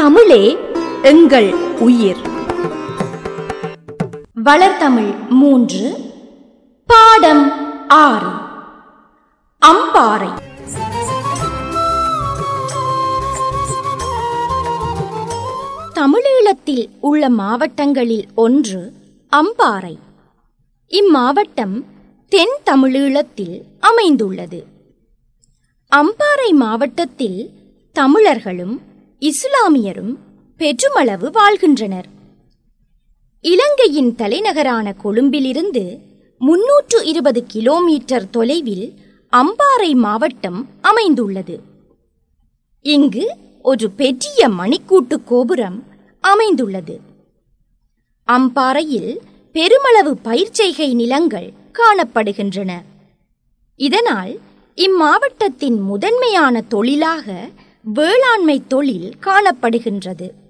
தமிழே எங்கள் உயிர் வளர்தமிழ் மூன்று பாடம் ஆறு அம்பாறை தமிழீழத்தில் உள்ள மாவட்டங்களில் ஒன்று அம்பாறை இம்மாவட்டம் தென் தமிழீழத்தில் அமைந்துள்ளது அம்பாறை மாவட்டத்தில் தமிழர்களும் இஸ்லாமியரும் பெருமளவு வாழ்கின்றனர் இலங்கையின் தலைநகரான கொழும்பிலிருந்து முன்னூற்று இருபது கிலோமீட்டர் தொலைவில் அம்பாறை மாவட்டம் அமைந்துள்ளது இங்கு ஒரு பெரிய மணிக்கூட்டு கோபுரம் அமைந்துள்ளது அம்பாறையில் பெருமளவு பயிர்ச்செய்கை நிலங்கள் காணப்படுகின்றன இதனால் இம்மாவட்டத்தின் முதன்மையான தொழிலாக வேளாண்மை தொழில் காணப்படுகின்றது